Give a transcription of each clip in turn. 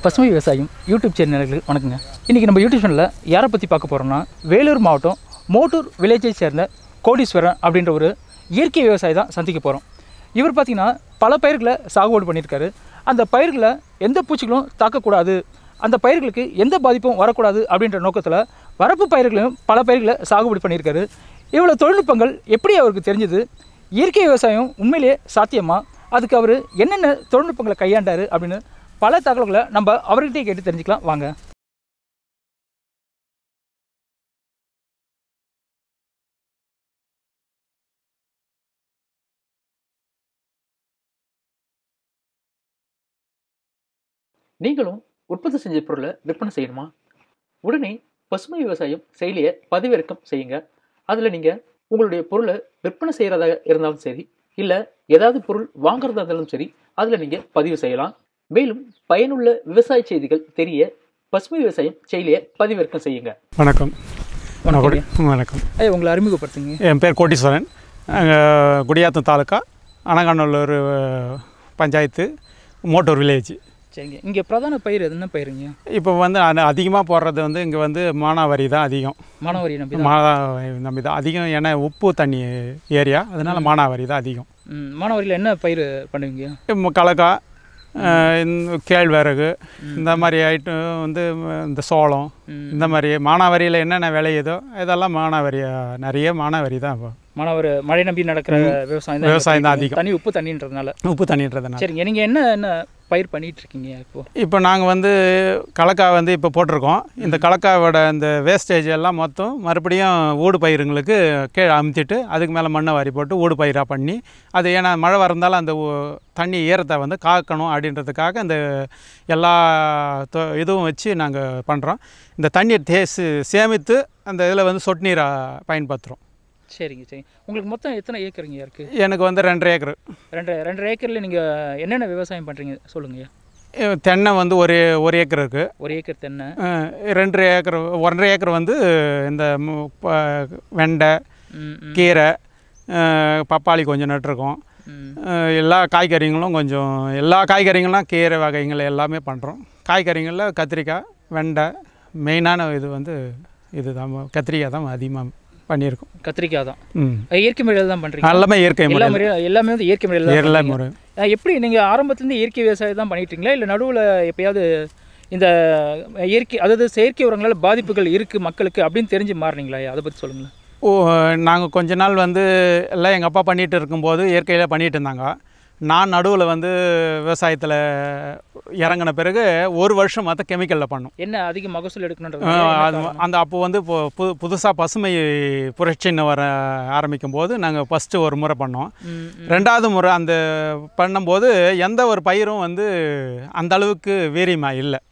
பசுமை விவசாயம் யூடியூப் சேனல்களுக்கு வணக்கங்க இன்றைக்கி நம்ம யூடியூப் சேனலில் யாரை பற்றி பார்க்க போகிறோம்னா வேலூர் மாவட்டம் மோட்டூர் வில்லேஜை சேர்ந்த கோடீஸ்வரன் அப்படின்ற ஒரு இயற்கை விவசாயி தான் சந்திக்க போகிறோம் இவர் பார்த்திங்கன்னா பல பயிர்களை சாகுபடி பண்ணியிருக்காரு அந்த பயிர்களை எந்த பூச்சிகளும் தாக்கக்கூடாது அந்த பயிர்களுக்கு எந்த பாதிப்பும் வரக்கூடாது அப்படின்ற நோக்கத்தில் வரப்பு பயிர்களையும் பல பயிர்களை சாகுபடி பண்ணியிருக்காரு இவ்வளோ தொழில்நுட்பங்கள் எப்படி அவருக்கு தெரிஞ்சது இயற்கை விவசாயம் உண்மையிலேயே சாத்தியமா அதுக்கு அவர் என்னென்ன தொழில்நுட்பங்களை கையாண்டாரு அப்படின்னு பல தகவல்களை நம்ம அவர்கிட்டயே கேட்டு தெரிஞ்சுக்கலாம் வாங்க நீங்களும் உற்பத்தி செஞ்ச பொருளை விற்பனை செய்யணுமா உடனே பசுமை விவசாயம் செயலியை பதிவிறக்கம் செய்யுங்க அதில் நீங்கள் உங்களுடைய பொருளை விற்பனை செய்கிறதா இருந்தாலும் சரி இல்லை ஏதாவது பொருள் வாங்குறதா இருந்தாலும் சரி அதில் நீங்கள் பதிவு செய்யலாம் மேலும் பயனுள்ள விவசாய செய்திகள் தெரிய பசுமை விவசாயம் செயலியை பதிவிறக்கம் செய்யுங்க வணக்கம் நான் வணக்கம் குடி- வணக்கம் ஐயா உங்களை அறிமுகப்படுத்துங்க என் பேர் கோட்டீஸ்வரன் நாங்கள் குடியாத்தம் தாலுக்கா அனகாநல்லூர் பஞ்சாயத்து மோட்டூர் வில்லேஜ் சரிங்க இங்கே பிரதான பயிர் என்ன பயிருங்க இப்போ வந்து அதிகமாக போடுறது வந்து இங்கே வந்து மானாவாரி தான் அதிகம் மானாவாரி நம்பி தான் மானாவாரி நம்பி தான் அதிகம் ஏன்னா உப்பு தண்ணி ஏரியா அதனால் மானாவாரி தான் அதிகம் ம், மானாவாரியில் என்ன பயிர் பண்ணுவீங்க இப்போ கலக்கா அஹ், இந்த கேழ்வரகு இந்த மாதிரி ஐட்டம் வந்து இந்த சோளம் ம். இந்த மாதிரி மானாவாரியில் என்னென்ன விளையுதோ இதெல்லாம் மானாவாரி நிறைய மானாவாரி தான் இப்போ மானாவாரி மழை நம்பி நடக்கிற விவசாயம் விவசாயம் தான் அதிகம். தண்ணி உப்பு தண்ணின்றதுனால உப்பு தண்ணின்றதுனால சரிங்க நீங்கள் என்ன என்ன பயிர் பண்ணிட்டு இருக்கீங்க இப்போ இப்போ நாங்கள் வந்து கலக்கா வந்து இப்போ போட்டிருக்கோம் இந்த கலக்காவோட இந்த வேஸ்டேஜ் எல்லாம் மொத்தம் மறுபடியும் ஊடு பயிருங்களுக்கு கீழே அமுத்திட்டு அதுக்கு மேலே மண்ணை வாரி போட்டு ஊடு பயிராக பண்ணி அது ஏன்னா மழை வரந்தாலும் அந்த ஊ- தண்ணி ஈரத்தை வந்து காக்கணும் அப்படின்றதுக்காக இந்த எல்லா தொ- இதுவும் வச்சு நாங்கள் பண்ணுறோம் இந்த தண்ணியை தேசு சேமித்து அந்த இதில் வந்து சொட்டு நீரை பயன்படுத்துகிறோம் சரிங்க சரி உங்களுக்கு மொத்தம் எத்தனை ஏக்கருங்க இருக்கு எனக்கு வந்து ரெண்டரை ஏக்கர் ரெண்டு ரெண்டரை ஏக்கரில் நீங்கள் என்னென்ன விவசாயம் பண்ணுறீங்க சொல்லுங்க தென்னை வந்து ஒரு ஒரு ஏக்கர் இருக்குது ஒரு ஏக்கர் தென்னை அஹ் ரெண்டரை ஏக்கர் ஒன்றரை ஏக்கர் வந்து இந்த மு- ப- வெண்டை ம், ம், கீரை அஹ் பப்பாளி கொஞ்சம் நட்டிருக்கோம் ம். அஹ் எல்லா காய்கறிகளும் கொஞ்சம் எல்லா காய்கறிகளும் கீரை வகைகள் எல்லாமே பண்ணுறோம் காய்கறிகளில் கத்திரிக்காய் வெண்டை மெயினான இது வந்து இதுதான் கத்திரிக்காய் தான் அதிகமாக பண்ணியிருக்கோம் கத்திரிக்காய் தான் ம் அஹ் இயற்கை முறையில் தான் பண்ணுறீங்க எல்லாமே இயற்கை எல்லா முறை முறையும் எல்லாமே வந்து இயற்கை முறையில் தான் எல்லா பண்றீங்க. முறை அஹ் எப்படி நீங்கள் ஆரம்பத்துலேருந்து இயற்கை விவசாயம் தான் பண்ணிட்டீங்களா இல்லை நடுவில் எப்பயாவது இந்த இயற்கை அதாவது செயற்கை உரங்களால் பாதிப்புகள் இருக்குது மக்களுக்கு அப்படின்னு தெரிஞ்சு மாறினீங்களா அதை பற்றி சொல்லுங்களேன் ஓ நாங்கள் கொஞ்ச நாள் வந்து எல்லாம் எங்கள் அப்பா பண்ணிகிட்டு இருக்கும்போது இயற்கையில் பண்ணிகிட்டு இருந்தாங்க நான் நடுவில் வந்து விவசாயத்தில் இறங்கின பிறகு ஒரு வருஷம் மற்ற கெமிக்கலில் பண்ணோம் என்ன அதிக மகசூல் எடுக்கணுன்றது ஆஹ் அது அந்த அப்போ வந்து இப்போ பு புதுசாக பசுமை புரட்சின்னு வர ஆரம்பிக்கும் போது நாங்கள் ஃபஸ்ட்டு ஒரு முறை பண்ணோம் ரெண்டாவது முறை அந்த பண்ணும்போது எந்த ஒரு பயிரும் வந்து அந்த அளவுக்கு வீரியமாக இல்லை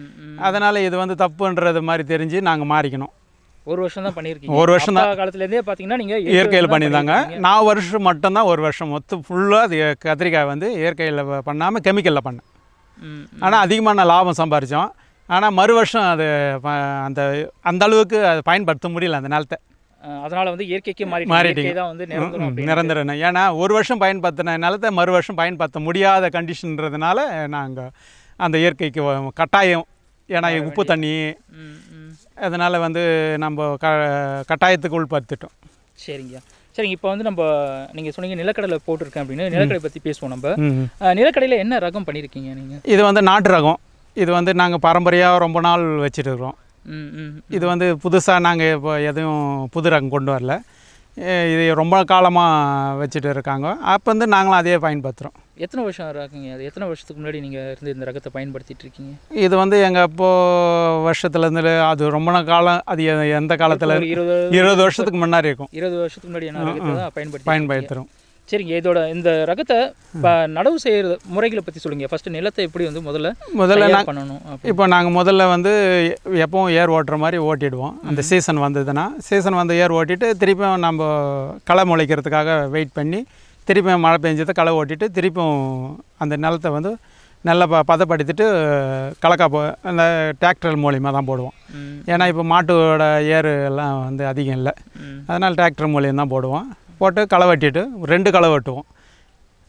அதனால் இது வந்து தப்புன்றது மாதிரி தெரிஞ்சு நாங்கள் மாறிக்கணும் ஒரு வருஷம் தான் பண்ணியிருக்கீங்க ஒரு வருஷம் தான். அப்பா காலத்துலேருந்தே பார்த்தீங்கன்னா நீங்கள் இயற்கையில் பண்ணியிருந்தாங்க நான் வருஷம் மட்டும்தான் ஒரு வருஷம் மொத்தம் ஃபுல்லாக அது கத்திரிக்காய் வந்து இயற்கையில் பண்ணாமல் கெமிக்கலில் பண்ணேன் ஆனால் அதிகமான லாபம் சம்பாரித்தோம் ஆனால் மறு வருஷம் அது ப- அந்த அந்த அளவுக்கு அதை பயன்படுத்த முடியல அந்த நிலத்தை அதனால வந்து இயற்கைக்கே மாறி மாறிட்டீங்க. இயற்கை தான் வந்து நிரந்தரம் அப்படின்னு. நிரந்தரம் ஏன்னா ஒரு வருஷம் பயன்படுத்தின நிலத்தை மறு வருஷம் பயன்படுத்த முடியாத கண்டிஷன்றதுனால நாங்கள் அந்த இயற்கைக்கு வ- கட்டாயம் ஏன்னா உப்பு தண்ணி ம், ம். அதனால் வந்து நம்ம க கட்டாயத்துக்கு உட்படுத்திட்டோம் சரிங்க சரிங்க இப்போ வந்து நம்ம நீங்கள் சொன்னீங்க நிலக்கடலை போட்டிருக்கேன் அப்படின்னு நிலக்கடலை பற்றி பேசுவோம் நம்ம ம் அஹ், நிலக்கடையில் என்ன ரகம் பண்ணியிருக்கீங்க நீங்கள் இது வந்து நாட்டு ரகம் இது வந்து நாங்கள் பாரம்பரியாக ரொம்ப நாள் வச்சுட்டு இருக்கிறோம் ம் ம் இது வந்து புதுசாக நாங்கள் இப்போ எதுவும் புது ரகம் கொண்டு வரல எ- இது ரொம்ப காலமாக வச்சுட்டு இருக்காங்க அப்போ வந்து நாங்களும் அதே பயன்படுத்துகிறோம் எத்தனை வருஷம் ரகங்க அது எத்தனை வருஷத்துக்கு முன்னாடி நீங்கள் இருந்து இந்த ரகத்தை பயன்படுத்திட்டு இருக்கீங்க இது வந்து எங்கள் இப்போ வருஷத்துலேருந்து அது ரொம்ப நாள் காலம் அது எ- எந்த காலத்தில் ஒரு இருபது இருபது வருஷத்துக்கு முன்னாடி இருக்கும் இருபது வருஷத்துக்கு முன்னாடி என்ன ரகத்தை தான் பயன்படுத்தி பயன்படுத்துகிறோம் சரிங்க இதோட இந்த ரகத்தை இப்போ நடவு செய்கிற முறைகளை பற்றி சொல்லுங்க ஃபர்ஸ்ட் நிலத்தை எப்படி வந்து முதல்ல முதல்ல தயார் நான் பண்ணணும் அப்படி. இப்போ நாங்கள் முதல்ல வந்து எ- எப்பவும் ஏர் ஓட்டுற மாதிரி ஓட்டிடுவோம் அந்த சீசன் வந்ததுன்னா சீசன் வந்து ஏர் ஓட்டிட்டு திருப்பியும் நம்ம களை முளைக்கிறதுக்காக வெயிட் பண்ணி திருப்பியும் மழை பெஞ்சதை களை ஓட்டிட்டு திருப்பியும் அந்த நிலத்தை வந்து நல்லா ப பதப்படுத்திட்டு கலக்கா போ அந்த டிராக்டர் மூலியமாக தான் போடுவோம் ம், ஏன்னா இப்போ மாட்டோட ஏர் எல்லாம் வந்து அதிகம் இல்லை ம். அதனால் டிராக்டர் மூலியம் தான் போடுவோம் போட்டு களை வெட்டிட்டு ரெண்டு களை வெட்டுவோம்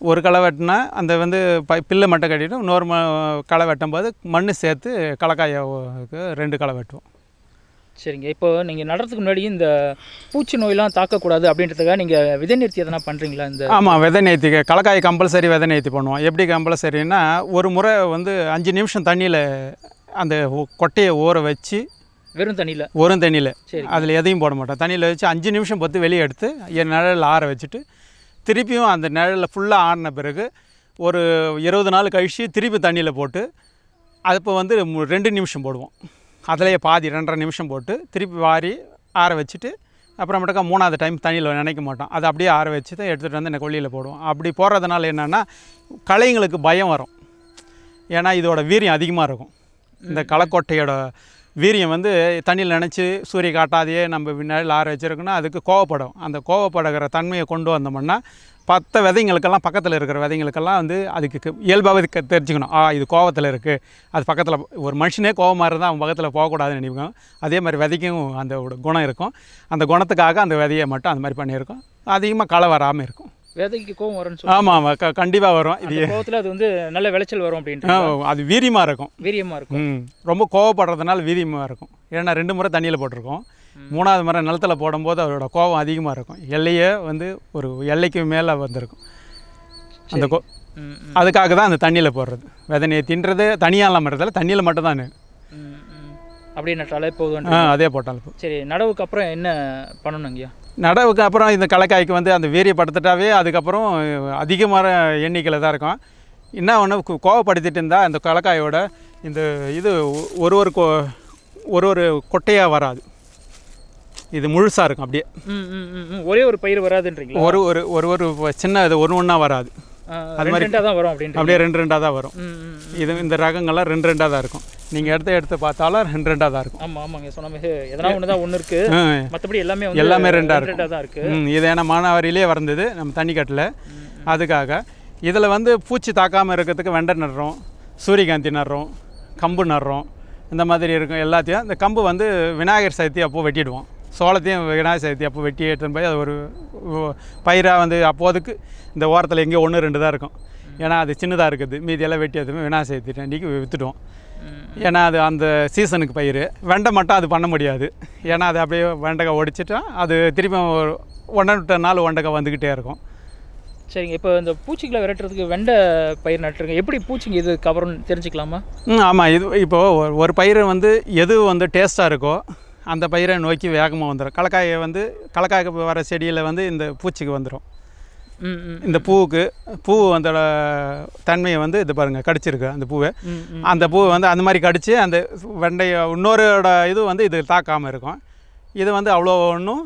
ஒரு களை வெட்டினா அந்த வந்து ப பில்லை மட்டும் கட்டிட்டு இன்னொரு ம களை வெட்டும் போது மண் சேர்த்து கலக்காய்க்கு ரெண்டு களை வெட்டுவோம் சரிங்க இப்போ நீங்கள் நடுறதுக்கு முன்னாடி இந்த பூச்சி நோயெல்லாம் தாக்கக்கூடாது அப்படின்றதுக்காக நீங்கள் விதை நிறுத்தி எதனா பண்ணுறீங்களா இந்த ஆமாம் விதை நேர்த்தி கலக்காய் கம்பல்சரி விதை நேர்த்தி பண்ணுவோம் எப்படி கம்பல்சரின்னா ஒரு முறை வந்து அஞ்சு நிமிஷம் தண்ணியில் அந்த ஒ- கொட்டையை ஊற வச்சு வெறும் தண்ணியில் ஒரு தண்ணியில் சரி அதில் எதையும் போட மாட்டோம் தண்ணியில் வச்சு அஞ்சு நிமிஷம் பொத்து வெளியே எடுத்து என் நிழலில் ஆற வச்சுட்டு திருப்பியும் அந்த நிழலில் ஃபுல்லாக ஆறின பிறகு ஒரு இருபது நாள் கழித்து திருப்பி தண்ணியில் போட்டு அது இப்போ வந்து மு- ரெண்டு நிமிஷம் போடுவோம் அதிலேயே பாதி ரெண்டரை நிமிஷம் போட்டு திருப்பி வாரி ஆற வச்சுட்டு அப்புறமேட்டுக்கா மூணாவது டைம் தண்ணியில் நினைக்க மாட்டோம் அதை அப்படியே ஆற வச்சு தான் எடுத்துகிட்டு வந்து எனக்கு கொல்லியில் போடுவோம் அப்படி போடுறதுனால என்னென்னா களைங்களுக்கு பயம் வரும் ஏன்னா இதோட வீரியம் அதிகமாக இருக்கும் இந்த களைக்கொட்டையோட வீரியம் வந்து தண்ணியில் நினச்சி சூரிய காட்டாதையே நம்ம நிழல் ஆற வச்சிருக்கோன்னா அதுக்கு கோவப்படும் அந்த கோவப்படுகிற தன்மையை கொண்டு வந்தோம்னா பத்த விதைங்களுக்கெல்லாம் பக்கத்தில் இருக்கிற விதைங்களுக்கெல்லாம் வந்து அதுக்கு க- இயல்பாகவே க- தெரிஞ்சுக்கணும் ஆ இது கோவத்தில் இருக்குது அது பக்கத்தில் ஒரு மனுஷனே கோவமாக இருந்தால் அவன் பக்கத்தில் போகக்கூடாதுன்னு நினைப்போம் அதே மாதிரி விதைக்கும் அந்த ஒரு குணம் இருக்கும் அந்த குணத்துக்காக அந்த விதையை மட்டும் அந்த மாதிரி பண்ணியிருக்கோம் அதிகமாக களை வராமல் இருக்கும் விதைக்கு கோவம் வரும்னு சொல்லி ஆமாம் ஆமாம் க கண்டிப்பாக வரும் இது அந்த கோவத்தில் அது வந்து நல்ல விளைச்சல் வரும் ஆ, அப்படின்ட்டு அது வீரியமாக இருக்கும் வீரியமாக இருக்கும் ம் ரொம்ப கோவப்படுறதுனால வீரியமாக இருக்கும் ஏன்னா ரெண்டு முறை தண்ணியில் போட்டிருக்கோம் மூணாவது முறை நிலத்தில் போடும்போது அவரோட கோவம் அதிகமாக இருக்கும் எல்லையே வந்து ஒரு எல்லைக்கு மேலே வந்திருக்கும் அந்த கோ ம், ம், அதுக்காக தான் அந்த தண்ணியில் போடுறது விதனையை தின்றது தனியாக இல்லாமல் இருக்கிறதுல தண்ணியில் மட்டும் தான் ம், ம். அப்படியே நட்டாலே போதும் ஆ அதே போட்டாலும் போதும். சரி நடவுக்கு அப்புறம் என்ன பண்ணணுங்கய்யா நடவுக்கு அப்புறம் இந்த களைக்காய்க்கு வந்து அந்த வீரியப்படுத்திட்டாவே அதுக்கப்புறம் அதிகமான எண்ணிக்கையில் தான் இருக்கும் என்ன ஒன்று கோவப்படுத்திட்டு இருந்தால் அந்த களைக்காயோட இந்த இது ஒ- ஒரு ஒரு கொ ஒரு ஒரு கொட்டையாக வராது இது முழுசாக இருக்கும் அப்படியே ம், ம், ம், ம். ஒரே ஒரு பயிர் வராதுன்றீங்களா ஒரு ஒரு ஒரு ஒரு சின்ன இது ஒன்று ஒன்றா வராது ஆ, ரெண்டு ரெண்டாக தான் வரும் அப்படின்ட்டு அப்படியே ரெண்டு ரெண்டாக தான் வரும் ம் ம் இது இந்த ரகங்கள்லாம் ரெண்டு ரெண்டாக தான் இருக்கும் நீங்கள் எடுத்து எடுத்து பார்த்தாலும் ரெண்டு ரெண்டாக தான் இருக்கும் ஆமாம் ஆமாங்க சொன்ன மாதிரி எதனா ஒன்று தான் ஒன்று இருக்குது ம். மற்றபடி எல்லாமே வந்து எல்லாமே ரெண்டா ரெண்டு ரெண்டாக தான் இருக்குது ம் இது ஏன்னா மானாவாரியிலே வந்தது நம்ம தண்ணி கட்டில் அதுக்காக இதில் வந்து பூச்சி தாக்காமல் இருக்கிறதுக்கு வெண்டை நடுறோம் சூரியகாந்தி நடுறோம் கம்பு நடுறோம் இந்த மாதிரி இருக்கும் எல்லாத்தையும் இந்த கம்பு வந்து விநாயகர் சதுர்த்தி அப்போ வெட்டிடுவோம் சோளத்தையும் விநாயகர் சதுர்த்தி அப்போ வெட்டி எடுத்துன்னு போய் அது ஒரு பயிராக வந்து அப்போதுக்கு இந்த ஓரத்தில் எங்கேயோ ஒன்று ரெண்டு தான் இருக்கும் ஏன்னா அது சின்னதாக இருக்குது மீதியெல்லாம் வெட்டி எடுத்துமே விநாயகர் சதுர்த்தி அன்றைக்கி விற்றுடுவோம் ஏன்னா அது அந்த சீசனுக்கு பயிர் வெண்டை மட்டும் அது பண்ண முடியாது ஏன்னா அது அப்படியே வெண்டைக்காய் ஒடிச்சிட்டா அது திருப்பி ஒரு ஒன்றரை விட்ட நாள் வெண்டைக்காய் வந்துக்கிட்டே இருக்கும் சரிங்க இப்போ இந்த பூச்சிகளை விரட்டுறதுக்கு வெண்டை பயிர் நட்டுருங்க எப்படி பூச்சிங்க இது கவரும்னு தெரிஞ்சுக்கலாமா ம் ஆமாம் இது இப்போது ஒரு- ஒரு பயிர் வந்து எது வந்து டேஸ்ட்டாக இருக்கோ அந்த பயிரை நோக்கி வேகமாக வந்துடும் கலக்காயை வந்து கலக்காய்க்கு வர செடியில் வந்து இந்த பூச்சிக்கு வந்துடும் ம் ம் இந்த பூவுக்கு பூ வந்தோட தன்மையை வந்து இது பாருங்கள் கடிச்சிருக்கு அந்த பூவை ம் ம் அந்த பூ வந்து அந்த மாதிரி கடிச்சு அந்த வெண்டைய இன்னொருட இது வந்து இது தாக்காமல் இருக்கும் இது வந்து அவ்வளோ ஒன்றும்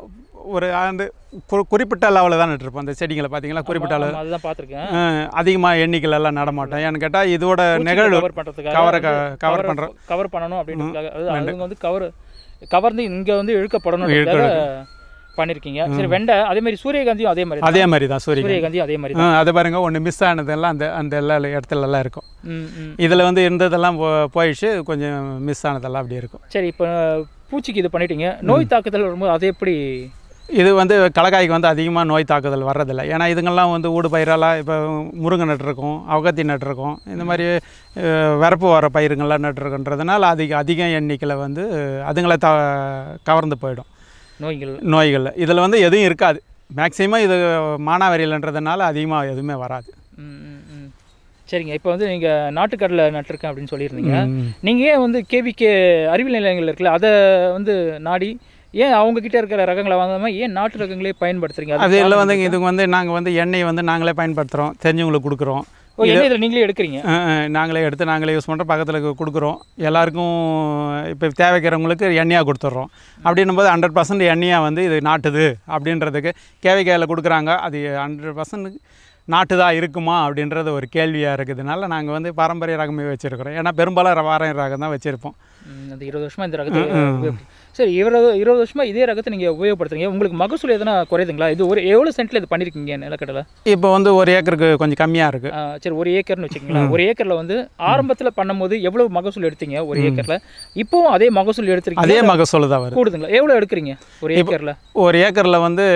ஒரு அந்த கு- குறிப்பிட்ட அளவில் தான் நட்டுருப்போம் அந்த செடிங்களை பார்த்தீங்களா குறிப்பிட்ட அளவு ஆமா, அதுதான் பார்த்துருக்கேன் அதிகமாக எண்ணிக்கையிலலாம் நடமாட்டோம் ஏன்னு கேட்டால் இதோட நிகழ்வு கவர் பண்ணுறதுக்காக கவரை க- cover பண்ற- கவர் பண்ணணும் அப்படின்றதுக்காக அது அதுங்க வந்து கவர் கவர்ந்து இங்கே வந்து இழுக்கப்படணும் பண்ணியிருக்கீங்க சரி வெண்டை அதே மாதிரி சூரியகாந்தியும் அதே மாதிரி அதே மாதிரி தான் சூரியன் சூரியகாந்தியும் அதே மாதிரி ஆ, அது பாருங்க ஒன்று மிஸ் ஆனதெல்லாம் அந்த அந்த எல்லா இடத்துலலாம் இருக்கும் ம் ம் இதில் வந்து இருந்ததெல்லாம் போ போயிடுச்சு கொஞ்சம் மிஸ் ஆனதெல்லாம் அப்படி இருக்கும் சரி இப்போ பூச்சிக்கு இது பண்ணிட்டீங்க நோய் தாக்குதல் வரும்போது அது எப்படி இது வந்து கலக்காய்க்கு வந்து அதிகமாக நோய் தாக்குதல் வர்றதில்லை ஏன்னா இதுங்கெல்லாம் வந்து ஊடு பயிரெல்லாம் இப்போ முருங்கை நட்டுருக்கோம் அவகத்தி நட்டுருக்கோம் இந்த மாதிரி அஹ், வரப்பு வர பயிருங்கள்லாம் நட்டுருக்குன்றதுனால அதிக அதிக எண்ணிக்கையில் வந்து அதுங்களை த கவர்ந்து போயிடும் நோய்கள் நோய்கள் இதில் வந்து எதுவும் இருக்காது மேக்ஸிமம் இது மானாவாரியில்ன்றதுனால அதிகமாக எதுவுமே வராது ம், ம், ம். சரிங்க இப்போ வந்து நீங்கள் நாட்டுக்கடலை நட்டிருக்கேன் அப்படின்னு சொல்லியிருந்தீங்க ம். நீங்கள் ஏன் வந்து கேவிகே அறிவியல் நிலையங்கள் இருக்குல்ல அதை வந்து நாடி ஏன் அவங்க கிட்ட இருக்கிற ரகங்களை வாங்காம ஏன் நாட்டு ரகங்களே பயன்படுத்துறீங்க அது எல்லாம் வந்து இதுக்கு வந்து நாங்கள் வந்து எண்ணெய் வந்து நாங்களே பயன்படுத்துகிறோம் தெரிஞ்சவங்களுக்கு கொடுக்குறோம் ஓ என்ன இதில் நீங்களே எடுக்கிறீங்க அஹ் அஹ் நாங்களே எடுத்து நாங்களே யூஸ் பண்ணுறோம் பக்கத்தில் கொடுக்குறோம் எல்லாருக்கும் இப்போ தேவைக்கிறவங்களுக்கு எண்ணெயாக கொடுத்துட்றோம் அப்படின்னும் போது ஹண்ட்ரட் பர்சன்ட் எண்ணெயாக வந்து இது நாட்டுது அப்படின்றதுக்கு கேவிக்கையில் கொடுக்குறாங்க அது ஹண்ட்ரட் பர்சன்ட் நாட்டுதா இருக்குமா அப்படின்றது ஒரு கேள்வியாக இருக்குதுனால நாங்கள் வந்து பாரம்பரிய ரகமே வச்சுருக்கிறோம் ஏன்னா பெரும்பாலும் வாரம் ரகம் தான் வச்சுருப்போம் ம், அந்த இருபது வருஷமா இந்த ரகத்தை சரி இருபது இருபது வருஷமாக இதே ரகத்தை நீங்கள் உபயோகப்படுத்துறீங்க உங்களுக்கு மகசூல் எதனா குறையுதுங்களா இது ஒரு எவ்வளோ சென்ட்டில் இது பண்ணியிருக்கீங்க நிலக்கடலை இப்போ வந்து ஒரு ஏக்கருக்கு கொஞ்சம் கம்மியாக இருக்குது ஆ, சரி ஒரு ஏக்கர்னு வச்சுக்கோங்களேன் ஒரு ஏக்கரில் வந்து ஆரம்பத்தில் பண்ணும்போது எவ்வளோ மகசூல் எடுத்தீங்க ஒரு ஏக்கரில் இப்போவும் அதே மகசூல் எடுத்துருக்கீங்க அதே மகசூல் தான் வருது கூடுதுங்களா எவ்வளோ எடுக்கிறீங்க ஒரு ஏக்கரில் ஒரு ஏக்கரில் வந்து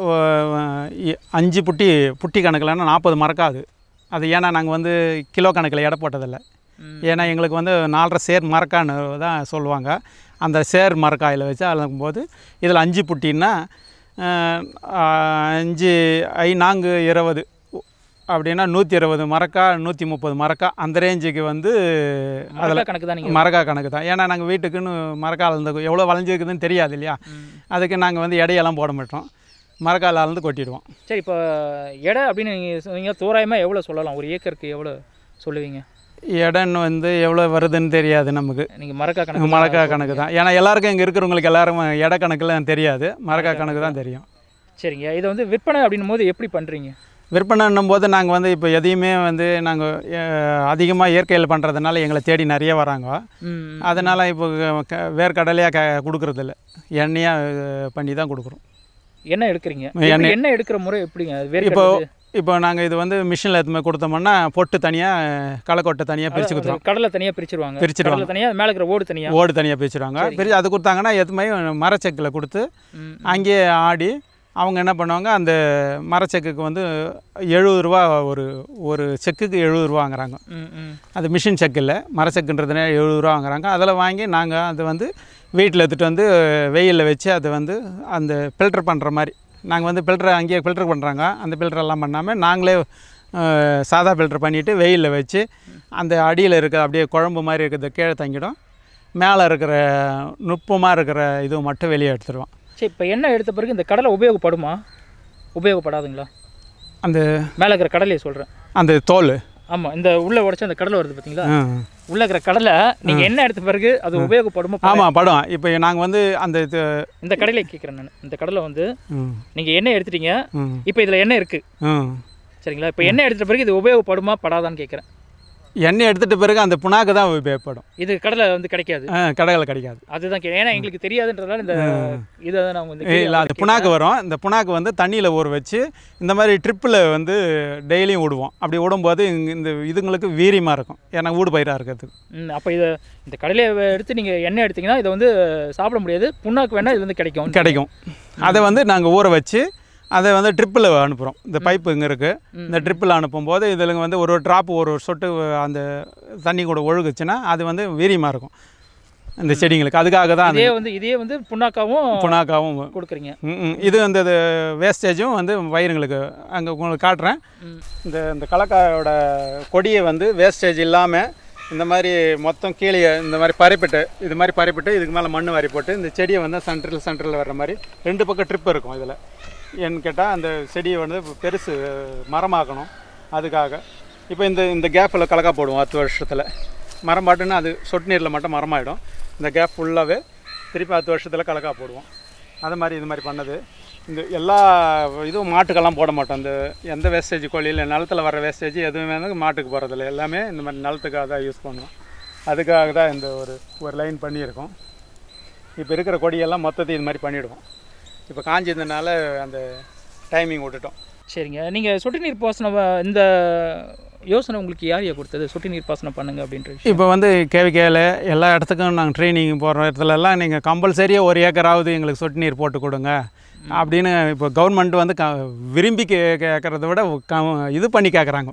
அஹ், இ- அஞ்சு புட்டி புட்டி கணக்கில்னா நாற்பது மறக்காது அது ஏன்னா நாங்கள் வந்து கிலோ கணக்கில் எடை போட்டதில்லை ம். ஏன்னா எங்களுக்கு வந்து நாலரை சேர் மரக்கான்னு தான் சொல்லுவாங்க அந்த சேர் மரக்காயில் வச்சு அளக்கும்போது இதில் அஞ்சு புட்டின்னா அஹ், அஞ்சு ஐ நான்கு இருபது அப்படின்னா நூற்றி இருபது மரக்கா நூற்றி முப்பது மரக்கா அந்த ரேஞ்சுக்கு வந்து அதில் கணக்கு தான் நீங்கள் மரக்கா கணக்கு தான் ஏன்னா நாங்கள் வீட்டுக்குன்னு மரக்கா அளந்து எவ்வளோ வளைஞ்சிருக்குதுன்னு தெரியாது இல்லையா அதுக்கு நாங்கள் வந்து எடையெல்லாம் போட மாட்டோம் மரக்கால் அளந்து கொட்டிடுவோம் சரி இப்போ எடை அப்படின்னு நீங்கள் சொன்னீங்க தோராயமாக எவ்வளோ சொல்லலாம் ஒரு ஏக்கருக்கு எவ்வளோ சொல்லுவீங்க இடன்னு வந்து எவ்வளோ வருதுன்னு தெரியாது நமக்கு நீங்கள் மரக்கா கணக்கு மரக்கா கணக்கு தான் ஏன்னா எல்லாருக்கும் இங்கே இருக்கிறவங்களுக்கு எல்லாரும் எடை கணக்குலாம் தெரியாது மரக்கா கணக்கு தான் தெரியும் சரிங்க இதை வந்து விற்பனை அப்படின்னும் போது எப்படி பண்ணுறீங்க விற்பனைன்னும் போது நாங்கள் வந்து இப்போ எதையுமே வந்து நாங்கள் அதிகமாக இயற்கையில் பண்ணுறதுனால எங்களை தேடி நிறைய வராங்க ம் அதனால் இப்போ க- வேர்க்கடலையாக க கொடுக்குறதில்ல எண்ணெயாக பண்ணி தான் கொடுக்குறோம் எண்ணெய் எடுக்கிறீங்க எண்ணெய். எப்படி எண்ணெய் எடுக்கிற முறை எப்படிங்க அது இப்போ வேர்க்கடலை இப்போ நாங்கள் இது வந்து மிஷினில் எடுத்து போய் கொடுத்தோம்னா பொட்டு தனியாக களைக்கொட்டை தனியாக பிரித்து கொடுத்துருவோம் கடலை தனியாக பிரிச்சிருவாங்க பிரிச்சிடுவாங்க. கடலை தனியாக மேலே இருக்கிற ஓடு தனியாக ஓடு தனியாக பிரிச்சுடுவாங்க பிரித்து அது கொடுத்தாங்கன்னா எது மாதிரி மரச்செக்கில் கொடுத்து ம் அங்கேயே ஆடி அவங்க என்ன பண்ணுவாங்க அந்த மரச்செக்குக்கு வந்து எழுபது ரூபா ஒரு ஒரு செக்குக்கு எழுபது ரூபா வாங்குறாங்க ம் ம் அது மிஷின் செக் இல்லை மரச்செக்குன்றதுனால எழுபது ரூபா வாங்குறாங்க அதில் வாங்கி நாங்கள் அதை வந்து வீட்டில் எடுத்துகிட்டு வந்து வெயிலில் வச்சு அதை வந்து அந்த ஃபில்டர் பண்ணுற மாதிரி நாங்கள் வந்து ஃபில்டர் அங்கேயே ஃபில்டர் பண்ணுறாங்க அந்த ஃபில்டர் எல்லாம் பண்ணாமல் நாங்களே அஹ், சாதா ஃபில்டர் பண்ணிவிட்டு வெயிலில் வச்சு அந்த அடியில் இருக்க அப்படியே குழம்பு மாதிரி இருக்கிறத கீழே தங்கிடும் மேலே இருக்கிற நுட்பமாக இருக்கிற இது மட்டும் வெளியே எடுத்துருவோம் சரி இப்போ எண்ணெய் எடுத்த பிறகு இந்த கடலை உபயோகப்படுமா உபயோகப்படாதுங்களா அந்த மேலே இருக்கிற கடலையை சொல்கிறேன் அந்த தோல் ஆமாம் இந்த உள்ளே உடைச்ச அந்த கடலை வருது பார்த்தீங்களா ஆ. உள்ள இருக்கிற கடலை நீங்கள் எண்ணெய் எடுத்த பிறகு அது உபயோகப்படுமா ஆமாம் படம் இப்போ நாங்கள் வந்து அந்த இது இந்த கடலை கேட்குறேன் நான் இந்த கடலை வந்து ம், நீங்கள் எண்ணெய் எடுத்துட்டீங்க ம், இப்போ இதில் எண்ணெய் இருக்குது ம். சரிங்களா இப்போ எண்ணெய் எடுத்த பிறகு இது உபயோகப்படுமா படாதான்னு கேட்குறேன் எண்ணெய் எடுத்துட்ட பிறகு அந்த புண்ணாக்கு தான் உபயோகப்படும் இது கடலை வந்து கிடைக்காது ஆ, கடைகளில் கிடைக்காது அதுதான் கே ஏன்னா எங்களுக்கு தெரியாதுன்றதால இந்த இதை தான் நான் வந்து இல்லை அது புண்ணாக்கு வரும் இந்த புண்ணாக்கு வந்து தண்ணியில் ஊற வச்சு இந்த மாதிரி ட்ரிப்பில் வந்து டெய்லியும் விடுவோம் அப்படி விடும்போது இங்க இந்த இதுங்களுக்கு வீரியமாக இருக்கும் ஏன்னா ஊடு பயிராக இருக்கிறதுக்கு ம் அப்போ இதை இந்த கடலையை எடுத்து நீங்கள் எண்ணெய் எடுத்தீங்கன்னா இதை வந்து சாப்பிட முடியாது புண்ணாக்கு வேணால் இது வந்து கிடைக்கும் கிடைக்கும் அதை வந்து நாங்கள் ஊற வச்சு அதை வந்து ட்ரிப்பில் அனுப்புகிறோம் இந்த பைப்பு இங்கே இருக்குது இந்த ட்ரிப்பில் அனுப்பும்போது இதில் வந்து ஒரு ட்ராப் ஒரு ஒரு சொட்டு அந்த தண்ணி கூட ஒழுகுச்சுன்னா அது வந்து வீரியமாக இருக்கும் இந்த செடிங்களுக்கு அதுக்காக தான் இதே வந்து இதே வந்து புண்ணாக்காவும் புண்ணாக்காவும் கொடுக்குறீங்க ம், ம். இது வந்து இது வேஸ்டேஜும் வந்து வயிறுங்களுக்கு அங்கே உங்களுக்கு காட்டுறேன் ம். இந்த இந்த கலக்காயோட கொடியை வந்து வேஸ்டேஜ் இல்லாமல் இந்த மாதிரி மொத்தம் கீழே இந்த மாதிரி பறிப்பிட்டு இது மாதிரி பறிப்பிட்டு இதுக்கு மேலே மண் வாரி போட்டு இந்த செடியை வந்து சென்ட்ரல் சென்ட்ரல் வர்ற மாதிரி ரெண்டு பக்கம் ட்ரிப் இருக்கும் இதில் ஏன்னு கேட்டால் அந்த செடியை வந்து பெருசு மரமாக்கணும் அதுக்காக இப்போ இந்த இந்த கேப்பில் கலக்கா போடுவோம் பத்து வருஷத்தில் மரம் பாட்டுன்னா அது சொட்டு நீரில் மட்டும் மரமாயிடும் இந்த கேப் ஃபுல்லாகவே திருப்பி பத்து வருஷத்தில் கலக்கா போடுவோம் அது மாதிரி இது மாதிரி பண்ணது இந்த எல்லா இதுவும் மாட்டுக்கெல்லாம் போட மாட்டோம் இந்த எந்த வேஸ்டேஜ் கோழியில் நிலத்தில் வர வேஸ்டேஜ் எதுவுமே வந்து மாட்டுக்கு போகிறதில்ல எல்லாமே இந்த மாதிரி நிலத்துக்காக தான் யூஸ் பண்ணுவோம் அதுக்காக தான் இந்த ஒரு ஒரு லைன் பண்ணியிருக்கோம் இப்போ இருக்கிற கொடியெல்லாம் மொத்தத்தையும் இது மாதிரி பண்ணிவிடுவோம் இப்போ காஞ்சதுனால அந்த டைமிங் விட்டுட்டோம் சரிங்க நீங்கள் சொட்டு நீர் பாசனம் வ- இந்த யோசனை உங்களுக்கு யார் யார் கொடுத்தது சொட்டு நீர் பாசனம் பண்ணுங்க அப்படின்ற விஷயம் இப்போ வந்து கேவிகேல எல்லா இடத்துக்கும் நாங்கள் ட்ரைனிங் போகிற இடத்துலலாம் நீங்கள் கம்பல்சரியாக ஒரு ஏக்கராவது எங்களுக்கு சொட்டு நீர் போட்டு கொடுங்க அப்படின்னு இப்போ கவர்மெண்ட் வந்து க விரும்பி கே கேட்குறத விட க இது பண்ணி கேட்குறாங்க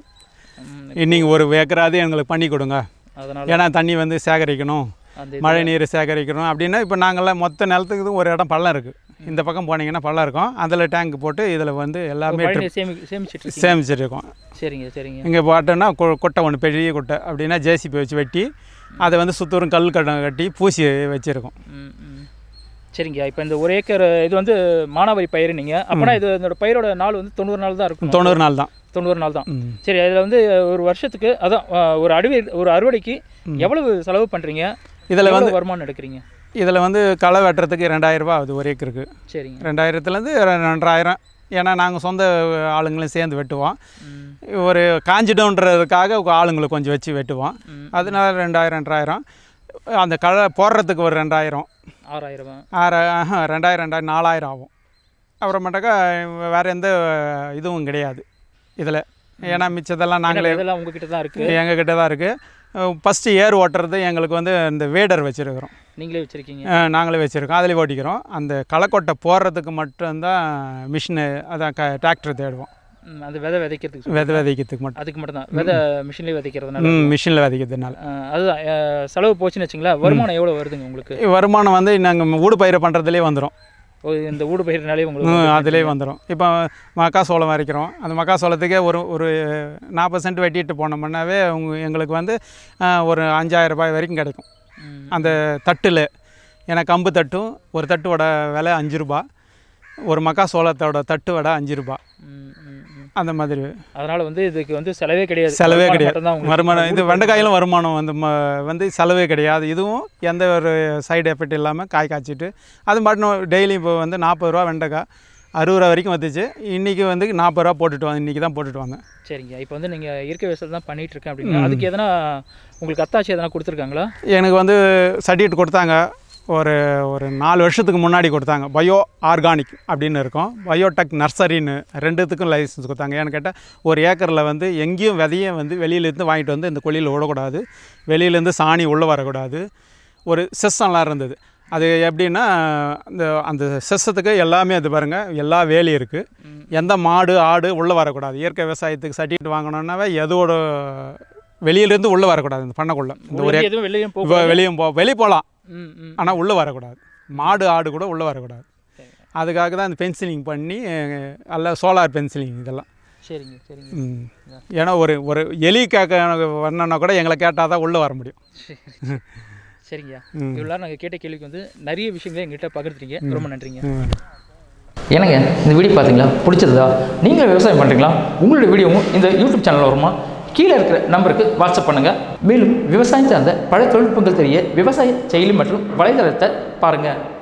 ம், நீங்கள் ஒரு ஏக்கராவது எங்களுக்கு பண்ணி கொடுங்க அதனால ஏன்னா தண்ணி வந்து சேகரிக்கணும் அந்த இது- மழை நீர் சேகரிக்கணும் அப்படின்னா இப்போ நாங்கள்லாம் மொத்த நிலத்துக்கு ஒரு இடம் பள்ளம் இருக்குது இந்த பக்கம் போனீங்கன்னா பள்ளம் இருக்கும் அதில் டேங்க் போட்டு இதில் வந்து எல்லாமே மழை நீர் சேமி சேமிச்சிட்டு இருக்கீங்க சேமிச்சிருக்கோம் சரிங்க சரிங்க இங்கே பார்த்தோன்னா கொ- கொட்டை ஒன்று பெரிய கொட்டை அப்படின்னா ஜேசிபி வச்சு வெட்டி அதை வந்து சுத்தூரம் கல் கட்டம் கட்டி பூசி வச்சுருக்கோம் ம், ம். சரிங்க இப்போ இந்த ஒரு ஏக்கர் இது வந்து மானாவாரி பயிர் நீங்கள் அப்போனா இது இதோட பயிரோட நாள் வந்து தொண்ணூறு நாள் தான் இருக்கும் தொண்ணூறு நாள் தான் தொண்ணூறு நாள் தான் ம். சரி அதில் வந்து ஒரு வருஷத்துக்கு அதான் அஹ், ஒரு அறுவை ஒரு அறுவடைக்கு எவ்வளவு செலவு பண்ணுறீங்க இதில் வந்து வருமானம் எடுக்கிறீங்க இதில் வந்து களை வெட்டுறதுக்கு ரெண்டாயிரம் ரூபாய் ஆகுது ஒரு ஏக்கருக்கு சரிங்க ரெண்டாயிரத்துலேருந்து ரெண்டாயிரம் ஏன்னா நாங்கள் சொந்த ஆளுங்களையும் சேர்ந்து வெட்டுவோம் ம், ஒரு காஞ்சிடோன்றதுக்காக ஆளுங்களை கொஞ்சம் வச்சு வெட்டுவோம் ம். அதனால ரெண்டாயிரம் ரெண்டாயிரம் அந்த களை போடுறதுக்கு ஒரு ரெண்டாயிரம் ஆறாயிரம் ஆறு ஆஹா, ரெண்டாயிரம் ரெண்டாயிரம் நாலாயிரம் ஆகும் அப்புறமேட்டாக்கா வேறு எந்த இதுவும் கிடையாது இதில் ஏன்னா மிச்சதெல்லாம் நாங்களே இதெல்லாம் உங்ககிட்ட தான் இருக்கு எங்ககிட்ட தான் இருக்குது ஃபஸ்ட்டு ஏர் ஓட்டுறது எங்களுக்கு வந்து இந்த வேடர் வச்சுருக்கிறோம் நீங்களே வச்சிருக்கீங்க நாங்களே வச்சுருக்கோம் அதிலே ஓட்டிக்கிறோம் அந்த களைக்கொட்டை போடுறதுக்கு மட்டும்தான் மிஷினு அதான் க டிராக்டர் தேடுவோம் ம், அந்த விதை விதைக்கிறதுக்கு சொல்லி. விதை விதைக்கிறதுக்கு மட்டும் அதுக்கு மட்டும் தான் விதை மிஷின்லேயே விதைக்கிறதுனால ம் மிஷினில் விதைக்கிறதுனால அஹ், அதுதான் அஹ், செலவு போச்சுன்னு வச்சுங்களேன் வருமானம் எவ்வளோ வருதுங்க உங்களுக்கு வருமானம் வந்து நாங்கள் ஊடு பயிரை பண்ணுறதுலேயே வந்துடும் ஓ, இந்த ஊடு பயிர்னாலே உங்களுக்கு அதிலே வந்துடும் இப்போ மக்காசோளம் வரைக்கிறோம் அந்த மக்காசோளத்துக்கே ஒரு ஒரு நாற்பது சென்ட் வெட்டிட்டு போனோம்னாவே உங்க எங்களுக்கு வந்து ஆ, ஒரு அஞ்சாயிரம் ரூபாய் வரைக்கும் கிடைக்கும் ம், அந்த தட்டில் ஏன்னா கம்பு தட்டும் ஒரு தட்டோட விலை அஞ்சு ரூபா ஒரு மக்காசோளத்தோட தட்டு விட அஞ்சு ரூபா ம், ம், ம். அந்த மாதிரி அதனால வந்து இதுக்கு வந்து செலவே கிடையாது செலவே வருமானம் கிடையாது மட்டும்தான் உங்களுக்கு. வருமானம் இது வெண்டைக்காயிலும் வருமானம் வந்து ம வந்து செலவே கிடையாது இதுவும் எந்த ஒரு சைடு எஃபெக்ட் இல்லாமல் காய் காய்ச்சிட்டு அது மட்டும் டெய்லி இப்போ வந்து நாற்பது ரூபா வெண்டைக்காய் அறுபது ரூபா வரைக்கும் வந்துச்சு இன்றைக்கி வந்து நாற்பது ரூபா போட்டுட்டு வாங்க இன்றைக்கி தான் போட்டுட்டு வாங்க சரிங்க இப்போ வந்து நீங்கள் இயற்கை விவசாயம் தான் பண்ணிட்டு இருக்கேன் அப்படின்னா அதுக்கு எதனா உங்களுக்கு அத்தாச்சி எதனா கொடுத்துருக்காங்களா எனக்கு வந்து சர்டிஃபிகேட் கொடுத்தாங்க ஒரு ஒரு நாலு வருஷத்துக்கு முன்னாடி கொடுத்தாங்க பயோ ஆர்கானிக் அப்படின்னு இருக்கும் பயோடெக் நர்சரின்னு ரெண்டுத்துக்கும் லைசன்ஸ் கொடுத்தாங்க ஏன்னு கேட்டால் ஒரு ஏக்கரில் வந்து எங்கேயும் விதையை வந்து வெளியிலேருந்து வாங்கிட்டு வந்து இந்த கொல்லியில் விடக்கூடாது வெளியிலேருந்து சாணி உள்ளே வரக்கூடாது ஒரு செஸ்ஸெல்லாம் இருந்தது அது எப்படின்னா அந்த அந்த செஸ்ஸத்துக்கு எல்லாமே அது பாருங்கள் எல்லா வேலையும் இருக்குது எந்த மாடு ஆடு உள்ளே வரக்கூடாது இயற்கை விவசாயத்துக்கு சர்டிஃபிகேட் வாங்கணுன்னாவே எதோட வெளியிலேருந்து உள்ளே வரக்கூடாது இந்த பண்ணக்குள்ளே இந்த ஒரு எதுவும் வெளியும் போக இப்போ வெளியும் போ வெளியே போகலாம் ம் ம் ஆனால் உள்ளே வரக்கூடாது மாடு ஆடு கூட உள்ளே வரக்கூடாது சரி. அதுக்காக தான் இந்த பென்சிலிங் பண்ணி அஹ், அல்ல சோலார் பென்சிலிங் இதெல்லாம் சரிங்க சரிங்க ம். ஏன்னா ஒரு ஒரு எலி கேட்க வரணுன்னா கூட எங்களை கேட்டால் தான் உள்ளே வர முடியும் சரிங்கய்யா ம். இவ்வளோ நேரம் நாங்கள் கேட்ட கேள்விக்கு வந்து நிறைய விஷயங்களை எங்கள்கிட்ட பகிர்ந்துட்டீங்க ரொம்ப நன்றிங்க ம். ஏனுங்க இந்த வீடியோ பார்த்தீங்களா பிடிச்சதா நீங்கள் விவசாயம் பண்ணுறீங்களா உங்களுடைய வீடியோவும் இந்த யூடியூப் சேனல் வருமா கீழே இருக்கிற நம்பருக்கு வாட்ஸ்அப் பண்ணுங்கள் மேலும் விவசாயம் சார்ந்த பல தொழில்நுட்பங்கள் தெரிய விவசாய செயலி மற்றும் வலைதளத்தை பாருங்கள்